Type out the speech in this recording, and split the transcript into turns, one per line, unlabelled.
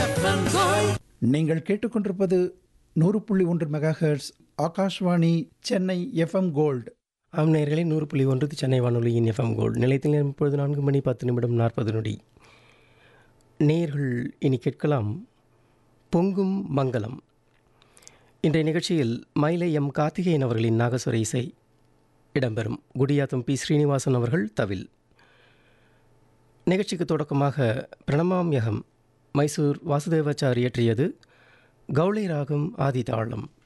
FM gold
நீங்கள் கேட்டுக்கொண்டிருப்பது நூறு புள்ளி ஒன்று megahertz Akashvani Chennai FM gold
ஆம் நேயர்களே நூறு புள்ளி ஒன்று சென்னை வானொலியின் எஃப்எம் கோல்டு நிலையத்தில் நேரம் இப்பொழுது நான்கு மணி பத்து நிமிடம் நாற்பது நொடி நேயர்கள் இனி கேட்கலாம் பொங்கும் மங்களம் இன்றைய நிகழ்ச்சியில் மயிலை எம் கார்த்திகேயன் அவர்களின் நாகஸ்வர இசை இடம்பெறும் குடியாத்தம் பி ஸ்ரீனிவாசன் அவர்கள் தவில் நிகழ்ச்சிக்கு தொடக்கமாக பிரணமாம்யகம் மைசூர் வாசுதேவாச்சார் இயற்றியது கௌளை ராகம் ஆதி தாளம்